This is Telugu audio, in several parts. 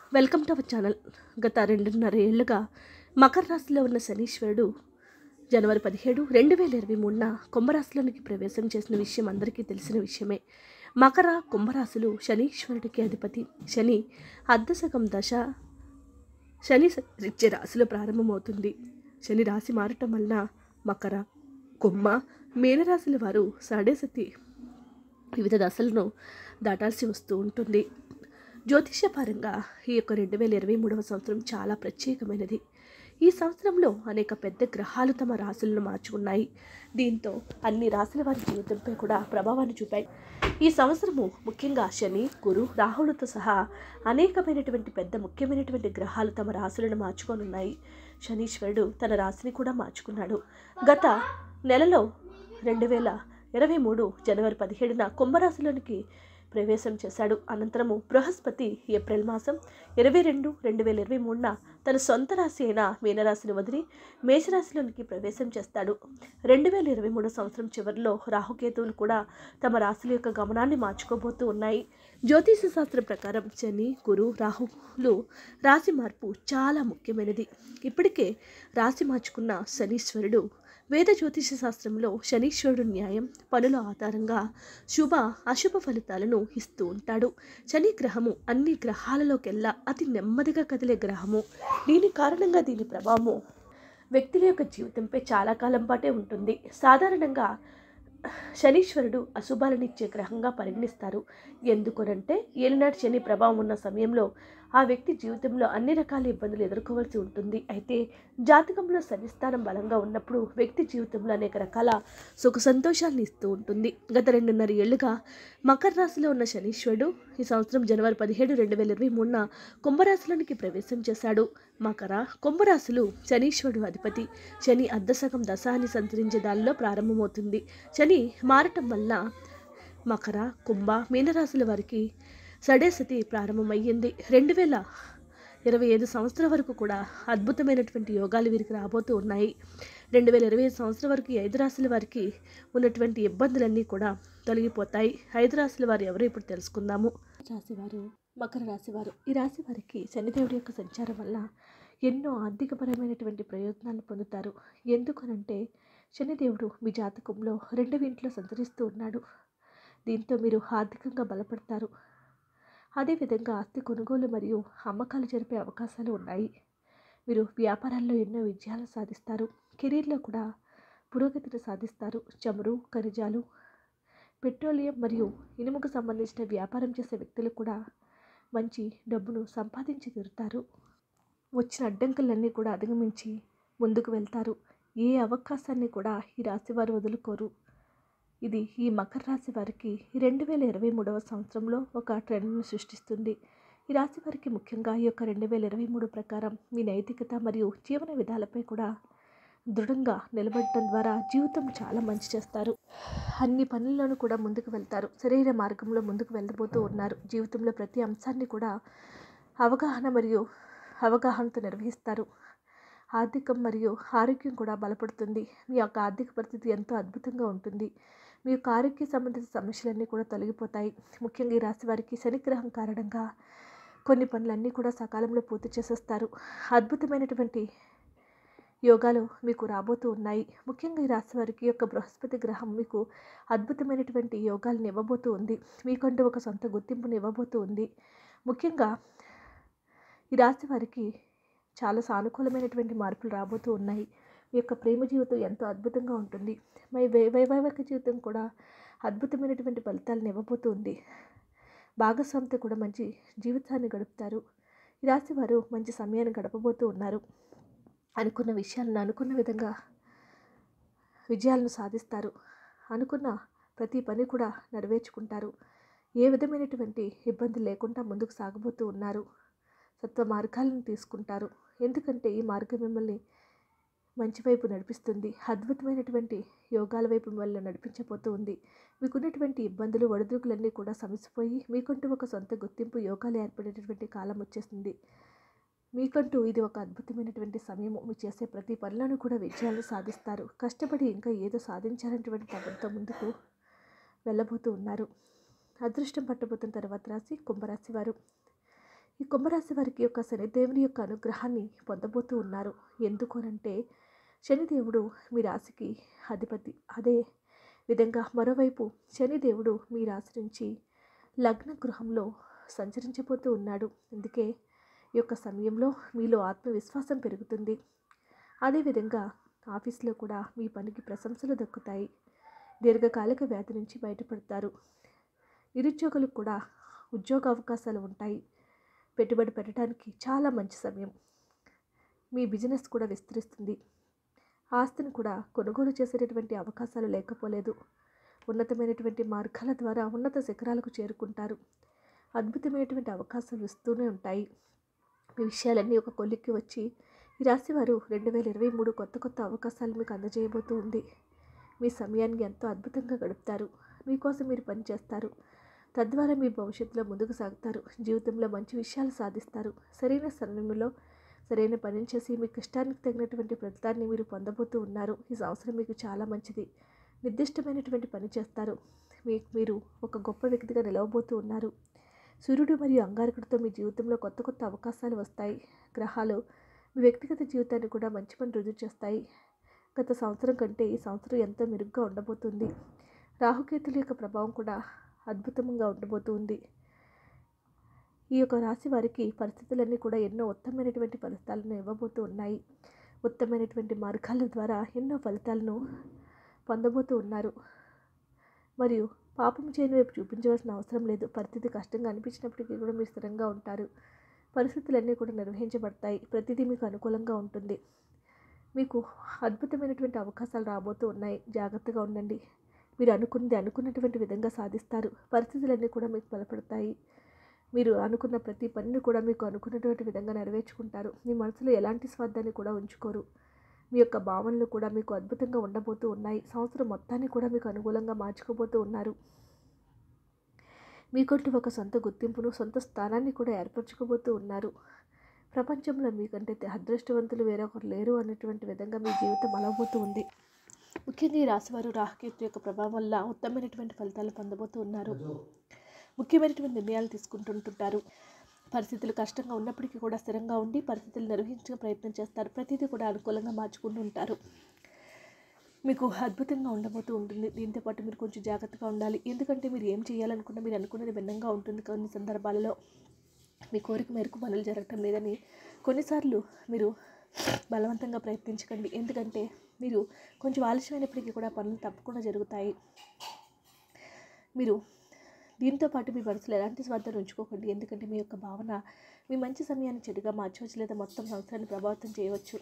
వెల్కమ్ టు అవర్ ఛానల్ గత రెండున్నర ఏళ్లుగా మకర రాశిలో ఉన్న శనీశ్వరుడు జనవరి పదిహేడు రెండు వేల ఇరవై మూడున కుంభరాశిలోనికి ప్రవేశం చేసిన విషయం అందరికీ తెలిసిన విషయమే మకర కుంభరాశులు శనీశ్వరుడికి అధిపతి శని అర్ధశకం దశ శని రిచ్చే రాశిలో ప్రారంభమవుతుంది శని రాశి మారటం వలన మకర కుంభ మీనరాశుల వారు సాడేసతి వివిధ దశలను దాటాల్సి వస్తూ ఉంటుంది జ్యోతిష్యపరంగా ఈ యొక్క రెండు వేల ఇరవై మూడవ సంవత్సరం చాలా ప్రత్యేకమైనది ఈ సంవత్సరంలో అనేక పెద్ద గ్రహాలు తమ రాశులను మార్చుకున్నాయి దీంతో అన్ని రాశుల వారి జీవితంపై కూడా ప్రభావాన్ని చూపాయి ఈ సంవత్సరము ముఖ్యంగా శని గురు రాహులతో సహా అనేకమైనటువంటి పెద్ద ముఖ్యమైనటువంటి గ్రహాలు తమ రాశులను మార్చుకొనున్నాయి శనీశ్వరుడు తన రాశిని కూడా మార్చుకున్నాడు గత నెలలో రెండు వేల ఇరవై మూడు జనవరి పదిహేడున కుంభరాశిలోనికి ప్రవేశం చేశాడు అనంతరము బృహస్పతి ఏప్రిల్ మాసం ఇరవై రెండు రెండు వేల ఇరవై మూడున తన సొంత రాశి అయిన మీనరాశిని వదిలి మేషరాశిలోనికి ప్రవేశం చేస్తాడు రెండు వేల ఇరవై మూడు సంవత్సరం చివరిలో రాహుకేతువులు కూడా తమ రాశుల యొక్క గమనాన్ని మార్చుకోబోతూ ఉన్నాయి జ్యోతిష శాస్త్రం ప్రకారం శని గురు రాహులు రాశి మార్పు చాలా ముఖ్యమైనది ఇప్పటికే రాశి మార్చుకున్న శనీశ్వరుడు వేద జ్యోతిష శాస్త్రంలో శనీశ్వరుడు న్యాయం పనుల ఆధారంగా శుభ అశుభ ఫలితాలను ఇస్తూ ఉంటాడు శని గ్రహము అన్ని గ్రహాలలోకెల్లా అతి నెమ్మదిగా కదిలే గ్రహము దీని కారణంగా దీని ప్రభావము వ్యక్తుల యొక్క జీవితంపై చాలా కాలం పాటే ఉంటుంది సాధారణంగా శనీశ్వరుడు అశుభాలనిచ్చే గ్రహంగా పరిగణిస్తారు ఎందుకనంటే ఏలినాటి శని ప్రభావం ఉన్న సమయంలో ఆ వ్యక్తి జీవితంలో అన్ని రకాల ఇబ్బందులు ఎదుర్కోవాల్సి ఉంటుంది అయితే జాతకంలో శనిస్థానం బలంగా ఉన్నప్పుడు వ్యక్తి జీవితంలో అనేక రకాల సుఖ సంతోషాలను ఇస్తూ ఉంటుంది గత రెండున్నర ఏళ్లుగా మకర రాశిలో ఉన్న శనీశ్వరుడు ఈ సంవత్సరం జనవరి పదిహేడు రెండు వేల ఇరవై మూడున కుంభరాశిలోనికి ప్రవేశం చేశాడు మకర కుంభరాశులు శనీశ్వరుడు అధిపతి శని అర్ధసగం దశ అని సంచరించే దానిలో ప్రారంభమవుతుంది శని మారటం వల్ల మకర కుంభ మీనరాశుల వారికి సడేసతి ప్రారంభమయ్యింది రెండు వేల ఇరవై ఐదు సంవత్సరం వరకు కూడా అద్భుతమైనటువంటి యోగాలు వీరికి రాబోతూ ఉన్నాయి రెండు వేల ఇరవై ఐదు సంవత్సరం వరకు ఈ ఐదు రాశుల వారికి ఉన్నటువంటి ఇబ్బందులన్నీ కూడా తొలగిపోతాయి ఐదు రాశుల వారు ఎవరు ఇప్పుడు తెలుసుకుందాము రాశివారు మకర రాశివారు ఈ రాశి వారికి శనిదేవుడి యొక్క సంచారం వల్ల ఎన్నో ఆర్థికపరమైనటువంటి ప్రయోజనాలు పొందుతారు ఎందుకనంటే శనిదేవుడు మీ జాతకంలో రెండవ ఇంట్లో సంచరిస్తూ ఉన్నాడు దీంతో మీరు ఆర్థికంగా బలపడతారు అదేవిధంగా ఆస్తి కొనుగోలు మరియు అమ్మకాలు జరిపే అవకాశాలు ఉన్నాయి మీరు వ్యాపారాల్లో ఎన్నో విజయాలు సాధిస్తారు కెరీర్లో కూడా పురోగతిని సాధిస్తారు చమురు ఖనిజాలు పెట్రోలియం మరియు ఇనుముకు సంబంధించిన వ్యాపారం చేసే వ్యక్తులు కూడా మంచి డబ్బును సంపాదించి తీరుతారు వచ్చిన అడ్డంకులన్నీ కూడా అధిగమించి ముందుకు వెళ్తారు ఏ అవకాశాన్ని కూడా ఈ రాశివారు వదులుకోరు ఇది ఈ మకర రాశి వారికి రెండు వేల ఇరవై మూడవ సంవత్సరంలో ఒక ట్రెండ్ను సృష్టిస్తుంది ఈ రాశి వారికి ముఖ్యంగా ఈ యొక్క రెండు వేల ఇరవై మూడు ప్రకారం మీ నైతికత మరియు జీవన విధాలపై కూడా దృఢంగా నిలబడటం ద్వారా జీవితం చాలా మంచి చేస్తారు అన్ని పనుల్లోనూ కూడా ముందుకు వెళ్తారు శరీర మార్గంలో ముందుకు వెళ్ళబోతూ ఉన్నారు జీవితంలో ప్రతి అంశాన్ని కూడా అవగాహన మరియు అవగాహనతో నిర్వహిస్తారు ఆర్థికం మరియు ఆరోగ్యం కూడా బలపడుతుంది మీ యొక్క ఆర్థిక పరిస్థితి ఎంతో అద్భుతంగా ఉంటుంది మీ యొక్క ఆరోగ్య సంబంధిత సమస్యలన్నీ కూడా తొలగిపోతాయి ముఖ్యంగా ఈ రాశి వారికి శనిగ్రహం కారణంగా కొన్ని పనులన్నీ కూడా సకాలంలో పూర్తి చేసేస్తారు అద్భుతమైనటువంటి యోగాలు మీకు రాబోతూ ఉన్నాయి ముఖ్యంగా ఈ రాశి వారికి యొక్క బృహస్పతి గ్రహం మీకు అద్భుతమైనటువంటి యోగాలను ఇవ్వబోతూ ఉంది మీకంటూ ఒక సొంత గుర్తింపును ఇవ్వబోతూ ఉంది ముఖ్యంగా ఈ రాశి వారికి చాలా సానుకూలమైనటువంటి మార్పులు రాబోతూ ఉన్నాయి మీ యొక్క ప్రేమ జీవితం ఎంతో అద్భుతంగా ఉంటుంది మీ వై వైవాహిక జీవితం కూడా అద్భుతమైనటువంటి ఫలితాలను ఇవ్వబోతుంది భాగస్వామితో కూడా మంచి జీవితాన్ని గడుపుతారు ఈ రాశి వారు మంచి సమయాన్ని గడపబోతూ ఉన్నారు అనుకున్న విషయాలను అనుకున్న విధంగా విజయాలను సాధిస్తారు అనుకున్న ప్రతి పని కూడా నెరవేర్చుకుంటారు ఏ విధమైనటువంటి ఇబ్బంది లేకుండా ముందుకు సాగబోతూ ఉన్నారు సత్వ మార్గాలను తీసుకుంటారు ఎందుకంటే ఈ మార్గం మిమ్మల్ని మంచి వైపు నడిపిస్తుంది అద్భుతమైనటువంటి యోగాల వైపు మిమ్మల్ని నడిపించబోతూ ఉంది మీకున్నటువంటి ఇబ్బందులు ఒడిదుడుకులన్నీ కూడా సమసిపోయి మీకంటూ ఒక సొంత గుర్తింపు యోగాలు ఏర్పడేటటువంటి కాలం వచ్చేసింది మీకంటూ ఇది ఒక అద్భుతమైనటువంటి సమయము మీరు చేసే ప్రతి పనులను కూడా విజయాలు సాధిస్తారు కష్టపడి ఇంకా ఏదో సాధించాలనేటువంటి తపంతో ముందుకు వెళ్ళబోతూ ఉన్నారు అదృష్టం పట్టబోతున్న తర్వాత రాశి కుంభరాశి వారు ఈ కుంభరాశి వారికి యొక్క శనిదేవుని యొక్క అనుగ్రహాన్ని పొందబోతూ ఉన్నారు ఎందుకోనంటే శనిదేవుడు మీ రాశికి అధిపతి అదే విధంగా మరోవైపు శనిదేవుడు మీ రాశి నుంచి లగ్న గృహంలో సంచరించబోతూ ఉన్నాడు అందుకే ఈ యొక్క సమయంలో మీలో ఆత్మవిశ్వాసం పెరుగుతుంది అదేవిధంగా ఆఫీస్లో కూడా మీ పనికి ప్రశంసలు దక్కుతాయి దీర్ఘకాలిక వ్యాధి నుంచి బయటపడతారు నిరుద్యోగులకు కూడా ఉద్యోగ అవకాశాలు ఉంటాయి పెట్టుబడి పెట్టడానికి చాలా మంచి సమయం మీ బిజినెస్ కూడా విస్తరిస్తుంది ఆస్తిని కూడా కొనుగోలు చేసేటటువంటి అవకాశాలు లేకపోలేదు ఉన్నతమైనటువంటి మార్గాల ద్వారా ఉన్నత శిఖరాలకు చేరుకుంటారు అద్భుతమైనటువంటి అవకాశాలు ఇస్తూనే ఉంటాయి మీ విషయాలన్నీ ఒక కొలిక్కి వచ్చి ఈ రాశి వారు రెండు వేల ఇరవై మూడు కొత్త కొత్త అవకాశాలు మీకు అందజేయబోతూ ఉంది మీ సమయాన్ని ఎంతో అద్భుతంగా గడుపుతారు మీకోసం మీరు పనిచేస్తారు తద్వారా మీ భవిష్యత్తులో ముందుకు సాగుతారు జీవితంలో మంచి విషయాలు సాధిస్తారు సరైన సమయంలో సరైన పనిని చేసి మీ కష్టానికి తగినటువంటి ఫలితాన్ని మీరు పొందబోతూ ఉన్నారు ఈ సంవత్సరం మీకు చాలా మంచిది నిర్దిష్టమైనటువంటి పని చేస్తారు మీకు మీరు ఒక గొప్ప వ్యక్తిగా నిలవబోతూ ఉన్నారు సూర్యుడు మరియు అంగారకుడితో మీ జీవితంలో కొత్త కొత్త అవకాశాలు వస్తాయి గ్రహాలు మీ వ్యక్తిగత జీవితాన్ని కూడా మంచి పని రుజువు చేస్తాయి గత సంవత్సరం కంటే ఈ సంవత్సరం ఎంతో మెరుగ్గా ఉండబోతుంది రాహుకేతుల యొక్క ప్రభావం కూడా అద్భుతంగా ఉండబోతుంది ఈ యొక్క రాశి వారికి పరిస్థితులన్నీ కూడా ఎన్నో ఉత్తమమైనటువంటి ఫలితాలను ఇవ్వబోతూ ఉన్నాయి ఉత్తమమైనటువంటి మార్గాల ద్వారా ఎన్నో ఫలితాలను పొందబోతూ ఉన్నారు మరియు పాపం చేయని వైపు చూపించవలసిన అవసరం లేదు పరిస్థితి కష్టంగా అనిపించినప్పటికీ కూడా మీరు స్థిరంగా ఉంటారు పరిస్థితులన్నీ కూడా నిర్వహించబడతాయి ప్రతిదీ మీకు అనుకూలంగా ఉంటుంది మీకు అద్భుతమైనటువంటి అవకాశాలు రాబోతూ ఉన్నాయి జాగ్రత్తగా ఉండండి మీరు అనుకున్నది అనుకున్నటువంటి విధంగా సాధిస్తారు పరిస్థితులన్నీ కూడా మీకు బలపడతాయి మీరు అనుకున్న ప్రతి పనిని కూడా మీకు అనుకున్నటువంటి విధంగా నెరవేర్చుకుంటారు మీ మనసులో ఎలాంటి స్వార్థాన్ని కూడా ఉంచుకోరు మీ యొక్క భావనలు కూడా మీకు అద్భుతంగా ఉండబోతూ ఉన్నాయి సంవత్సరం మొత్తాన్ని కూడా మీకు అనుకూలంగా మార్చుకోబోతూ ఉన్నారు మీకంటూ ఒక సొంత గుర్తింపును సొంత స్థానాన్ని కూడా ఏర్పరచుకోబోతూ ఉన్నారు ప్రపంచంలో మీకంటే అదృష్టవంతులు వేరొకరు లేరు అన్నటువంటి విధంగా మీ జీవితం అలవబోతూ ఉంది ముఖ్యంగా ఈ రాశివారు రాహుకేతు యొక్క ప్రభావం వల్ల ఉత్తమమైనటువంటి ఫలితాలు పొందబోతూ ఉన్నారు ముఖ్యమైనటువంటి నిర్ణయాలు తీసుకుంటుంటుంటారు పరిస్థితులు కష్టంగా ఉన్నప్పటికీ కూడా స్థిరంగా ఉండి పరిస్థితులు నిర్వహించే ప్రయత్నం చేస్తారు ప్రతిదీ కూడా అనుకూలంగా మార్చుకుంటూ ఉంటారు మీకు అద్భుతంగా ఉండబోతూ ఉంటుంది దీంతో పాటు మీరు కొంచెం జాగ్రత్తగా ఉండాలి ఎందుకంటే మీరు ఏం చేయాలనుకున్నా మీరు అనుకున్నది భిన్నంగా ఉంటుంది కొన్ని సందర్భాలలో మీ కోరిక మేరకు పనులు జరగటం లేదని కొన్నిసార్లు మీరు బలవంతంగా ప్రయత్నించకండి ఎందుకంటే మీరు కొంచెం ఆలస్యమైనప్పటికీ కూడా పనులు తప్పకుండా జరుగుతాయి మీరు దీంతో పాటు మీ మనసులో ఎలాంటి స్వార్థాన్ని ఉంచుకోకండి ఎందుకంటే మీ యొక్క భావన మీ మంచి సమయాన్ని చెడుగా మార్చవచ్చు లేదా మొత్తం సంవత్సరాన్ని ప్రభావితం చేయవచ్చు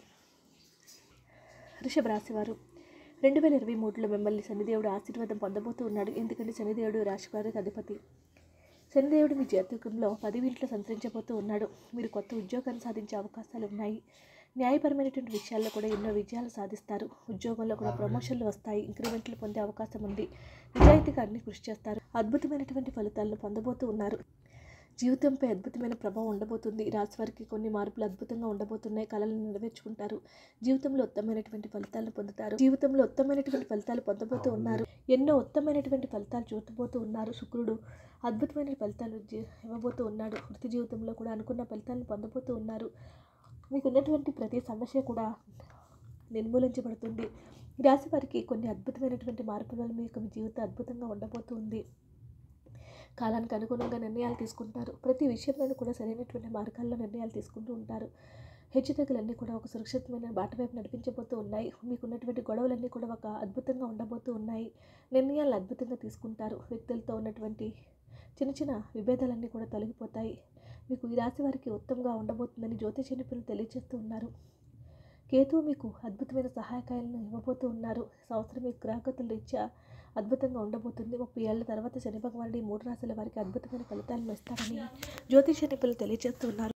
వృషభ రాశివారు రెండు వేల ఇరవై మూడులో మిమ్మల్ని శనిదేవుడు ఆశీర్వాదం పొందబోతూ ఉన్నాడు ఎందుకంటే శనిదేవుడు రాశి వారికి అధిపతి శనిదేవుడు మీ జాతకంలో పదివింట్లో సంతరించబోతూ ఉన్నాడు మీరు కొత్త ఉద్యోగాన్ని సాధించే అవకాశాలు ఉన్నాయి న్యాయపరమైనటువంటి విషయాల్లో కూడా ఎన్నో విజయాలు సాధిస్తారు ఉద్యోగంలో కూడా ప్రమోషన్లు వస్తాయి ఇంక్రిమెంట్లు పొందే అవకాశం ఉంది నిజాయితీగా అన్ని కృషి చేస్తారు అద్భుతమైనటువంటి ఫలితాలను పొందబోతూ ఉన్నారు జీవితంపై అద్భుతమైన ప్రభావం ఉండబోతుంది రాశి వారికి కొన్ని మార్పులు అద్భుతంగా ఉండబోతున్నాయి కళలను నెరవేర్చుకుంటారు జీవితంలో ఉత్తమమైనటువంటి ఫలితాలను పొందుతారు జీవితంలో ఉత్తమమైనటువంటి ఫలితాలు పొందబోతూ ఉన్నారు ఎన్నో ఉత్తమమైనటువంటి ఫలితాలు చూడబోతూ ఉన్నారు శుక్రుడు అద్భుతమైన ఫలితాలు జీ- ఇవ్వబోతూ ఉన్నాడు వృత్తి జీవితంలో కూడా అనుకున్న ఫలితాలను పొందబోతూ ఉన్నారు మీకు ఉన్నటువంటి ప్రతి సమస్య కూడా నిర్మూలించబడుతుంది ఈ రాశి వారికి కొన్ని అద్భుతమైనటువంటి మార్పుల వల్ల మీ యొక్క జీవితం అద్భుతంగా ఉండబోతుంది కాలానికి అనుగుణంగా నిర్ణయాలు తీసుకుంటారు ప్రతి విషయంలోనూ కూడా సరైనటువంటి మార్గాల్లో నిర్ణయాలు తీసుకుంటూ ఉంటారు హెచ్చుతగ్గులన్నీ కూడా ఒక సురక్షితమైన బాట వైపు నడిపించబోతూ ఉన్నాయి మీకున్నటువంటి గొడవలన్నీ కూడా ఒక అద్భుతంగా ఉండబోతూ ఉన్నాయి నిర్ణయాలు అద్భుతంగా తీసుకుంటారు వ్యక్తులతో ఉన్నటువంటి చిన్న చిన్న విభేదాలన్నీ కూడా తొలగిపోతాయి మీకు ఈ రాశి వారికి ఉత్తమంగా ఉండబోతుందని జ్యోతిష నిపుణులు తెలియజేస్తూ ఉన్నారు కేతువు మీకు అద్భుతమైన సహాయకాలను ఇవ్వబోతూ ఉన్నారు సంవత్సరం మీకు గ్రహగతుల రీత్యా అద్భుతంగా ఉండబోతుంది ముప్పై ఏళ్ల తర్వాత శని భగవానుడి మూడు రాశుల వారికి అద్భుతమైన ఫలితాలను ఇస్తారని జ్యోతిష నిపుణులు తెలియజేస్తూ ఉన్నారు